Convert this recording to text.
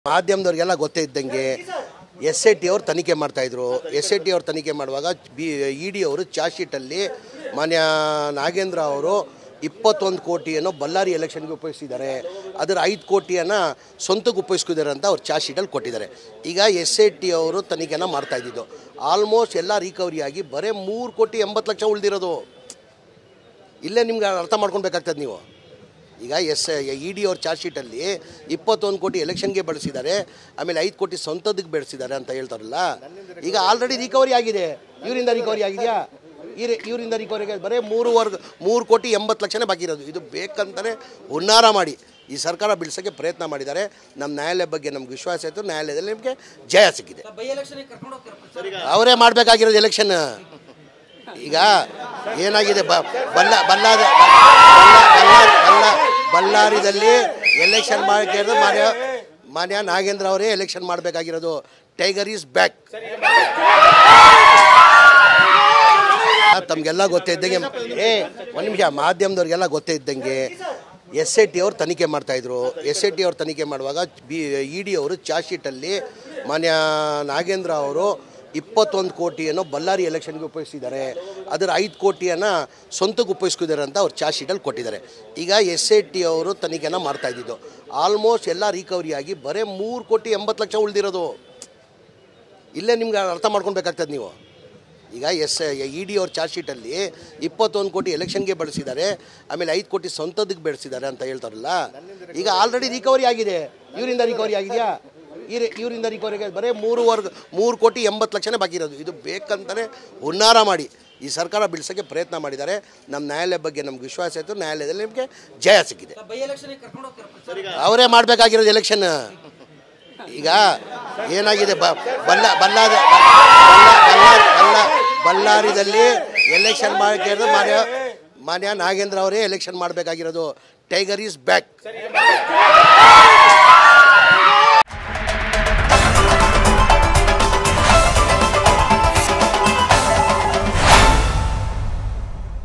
ಮಾಧ್ಯಮದವ್ರಿಗೆಲ್ಲ ಗೊತ್ತೇ ಇದ್ದಂಗೆ S I T ಅವ್ರು ತನಿಖೆ ಮಾಡ್ತಾಯಿದ್ರು ಎಸ್ ಐ ಟಿ ಅವ್ರು ತನಿಖೆ ಮಾಡುವಾಗ ಬಿ ಇ ಡಿ ಅವರು ಚಾರ್ಜ್ ಶೀಟಲ್ಲಿ ಮಾನ್ಯ ನಾಗೇಂದ್ರ ಅವರು ಇಪ್ಪತ್ತೊಂದು ಕೋಟಿಯನ್ನು ಬಳ್ಳಾರಿ ಎಲೆಕ್ಷನ್ಗೆ ಉಪಯೋಗಿಸಿದ್ದಾರೆ ಅದರ ಐದು ಕೋಟಿಯನ್ನು ಸ್ವಂತಕ್ಕೆ ಉಪಯೋಗಿಸ್ಕಿದ್ದಾರೆ ಅಂತ ಅವ್ರು ಚಾರ್ಜ್ ಶೀಟಲ್ಲಿ ಕೊಟ್ಟಿದ್ದಾರೆ ಈಗ ಎಸ್ ಐ ಟಿ ಅವರು ತನಿಖೆನ ಮಾಡ್ತಾ ಇದ್ದಿದ್ದು ಆಲ್ಮೋಸ್ಟ್ ಎಲ್ಲ ರಿಕವರಿ ಆಗಿ ಬರೀ ಮೂರು ಕೋಟಿ ಎಂಬತ್ತು ಲಕ್ಷ ಉಳಿದಿರೋದು ಇಲ್ಲೇ ನಿಮ್ಗೆ ಅರ್ಥ ಮಾಡ್ಕೊಳ್ಬೇಕಾಗ್ತದೆ ನೀವು ಈಗ ಎಸ್ ಇ ಡಿ ಅವ್ರ ಚಾರ್ಜ್ ಶೀಟಲ್ಲಿ ಇಪ್ಪತ್ತೊಂದು ಕೋಟಿ ಎಲೆಕ್ಷನ್ಗೆ ಬಳಸಿದ್ದಾರೆ ಆಮೇಲೆ ಐದು ಕೋಟಿ ಸ್ವಂತದಕ್ಕೆ ಬೆಳೆಸಿದ್ದಾರೆ ಅಂತ ಹೇಳ್ತಾರಲ್ಲ ಈಗ ಆಲ್ರೆಡಿ ರಿಕವರಿ ಆಗಿದೆ ಇವರಿಂದ ರಿಕವರಿ ಆಗಿದೆಯಾ ಇವ್ರ ಇವರಿಂದ ರಿಕವರಿ ಆಗಿದೆ ಬರೀ ಮೂರುವರೆ ಮೂರು ಕೋಟಿ ಎಂಬತ್ತು ಲಕ್ಷನೇ ಬಾಕಿ ಇರೋದು ಇದು ಬೇಕಂತಲೇ ಹುನ್ನಾರ ಮಾಡಿ ಈ ಸರ್ಕಾರ ಬಿಡಿಸೋಕ್ಕೆ ಪ್ರಯತ್ನ ಮಾಡಿದ್ದಾರೆ ನಮ್ಮ ನ್ಯಾಯಾಲಯ ಬಗ್ಗೆ ನಮ್ಗೆ ವಿಶ್ವಾಸ ಇತ್ತು ನ್ಯಾಯಾಲಯದಲ್ಲಿ ನಿಮಗೆ ಜಯ ಸಿಕ್ಕಿದೆ ಬೈ ಎಲೆಕ್ಷನ್ ಕರ್ಕೊಂಡು ಹೋಗ್ತಾರೆ ಅವರೇ ಮಾಡಬೇಕಾಗಿರೋದು ಎಲೆಕ್ಷನ್ ಈಗ ಏನಾಗಿದೆ ಬ ಬಲ್ಲ ಬಳ್ಳಾರಿ ಬಲ್ಲ- ಬಳ್ಳಾರಿ ಬಲ್ಲ- ಬಳ್ಳಾರಿದಲ್ಲಿ ಎಲೆಕ್ಷನ್ ಮಾಡಿರೋದು ಮಾನ್ಯ ಮಾನ್ಯ ನಾಗೇಂದ್ರ ಅವರೇ ಎಲೆಕ್ಷನ್ ಮಾಡಬೇಕಾಗಿರೋದು ಟೈಗರ್ ಈಸ್ ಬ್ಯಾಕ್ ತಮಗೆಲ್ಲ ಗೊತ್ತೇ ಇದ್ದಂಗೆ ಏ ಒಂದು ನಿಮಿಷ ಮಾಧ್ಯಮದವ್ರಿಗೆಲ್ಲ ಗೊತ್ತೇ ಇದ್ದಂಗೆ ಎಸ್ ಐ ಟಿ ಅವ್ರು ತನಿಖೆ ಮಾಡ್ತಾಯಿದ್ರು ಎಸ್ ಐ ಟಿ ಅವ್ರು ತನಿಖೆ ಮಾಡುವಾಗ ಬಿ ಇ ಡಿ ಅವರು ಚಾರ್ಜ್ ಶೀಟಲ್ಲಿ ಮಾನ್ಯ ನಾಗೇಂದ್ರ ಅವರು ಇಪ್ಪತ್ತೊಂದು ಕೋಟಿಯನ್ನು ಬಳ್ಳಾರಿ ಎಲೆಕ್ಷನ್ಗೆ ಉಪಯೋಗಿಸಿದ್ದಾರೆ ಅದರ ಐದು ಕೋಟಿಯನ್ನು ಸ್ವಂತಕ್ಕೆ ಉಪಯೋಗಿಸ್ಕಿದ್ದಾರೆ ಅಂತ ಅವ್ರು ಚಾರ್ಜ್ ಶೀಟಲ್ಲಿ ಕೊಟ್ಟಿದ್ದಾರೆ ಈಗ ಎಸ್ ಐ ಟಿ ಅವರು ತನಿಖೆನ ಮಾಡ್ತಾ ಇದ್ದಿದ್ದು ಆಲ್ಮೋಸ್ಟ್ ಎಲ್ಲ ರಿಕವರಿ ಆಗಿ ಬರೀ ಮೂರು ಕೋಟಿ ಎಂಬತ್ತು ಲಕ್ಷ ಉಳಿದಿರೋದು ಇಲ್ಲೇ ನಿಮ್ಗೆ ಅರ್ಥ ಮಾಡ್ಕೊಳ್ಬೇಕಾಗ್ತದೆ ನೀವು ಈಗ ಎಸ್ ಇ ಡಿ ಅವ್ರ ಚಾರ್ಜ್ ಶೀಟಲ್ಲಿ ಇಪ್ಪತ್ತೊಂದು ಕೋಟಿ ಎಲೆಕ್ಷನ್ಗೆ ಬಳಸಿದ್ದಾರೆ ಆಮೇಲೆ ಐದು ಕೋಟಿ ಸ್ವಂತದಕ್ಕೆ ಬೆಳೆಸಿದ್ದಾರೆ ಅಂತ ಹೇಳ್ತಾರಲ್ಲ ಈಗ ಆಲ್ರೆಡಿ ರಿಕವರಿ ಆಗಿದೆ ಇವರಿಂದ ರಿಕವರಿ ಆಗಿದೆಯಾ ಇವ್ರ ಇವರಿಂದ ರಿಕವರಿ ಆಗಿದೆ ಬರೀ ಮೂರುವರೆ ಮೂರು ಕೋಟಿ ಎಂಬತ್ತು ಲಕ್ಷನೇ ಬಾಕಿ ಇರೋದು ಇದು ಬೇಕಂತಲೇ ಹುನ್ನಾರ ಮಾಡಿ ಈ ಸರ್ಕಾರ ಬಿಡಿಸೋಕ್ಕೆ ಪ್ರಯತ್ನ ಮಾಡಿದ್ದಾರೆ ನಮ್ಮ ನ್ಯಾಯಾಲಯ ಬಗ್ಗೆ ನಮ್ಗೆ ವಿಶ್ವಾಸ ಇತ್ತು ನ್ಯಾಯಾಲಯದಲ್ಲಿ ನಿಮಗೆ ಜಯ ಸಿಕ್ಕಿದೆ ಬೈ ಎಲೆಕ್ಷನ್ ಕರ್ಕೊಂಡು ಹೋಗ್ತಾರೆ ಅವರೇ ಮಾಡಬೇಕಾಗಿರೋದು ಎಲೆಕ್ಷನ್ ಈಗ ಏನಾಗಿದೆ ಬ ಬಲ್ಲ ಬಳ್ಳಾರಿ ಬಲ್ಲ- ಬಳ್ಳಾರಿ ಬಲ್ಲ- ಬಳ್ಳಾರಿದಲ್ಲಿ ಎಲೆಕ್ಷನ್ ಮಾಡಿರೋದು ಮಾನ್ಯ ಮಾನ್ಯ ನಾಗೇಂದ್ರ ಅವರೇ ಎಲೆಕ್ಷನ್ ಮಾಡಬೇಕಾಗಿರೋದು ಟೈಗರ್ ಈಸ್ ಬ್ಯಾಕ್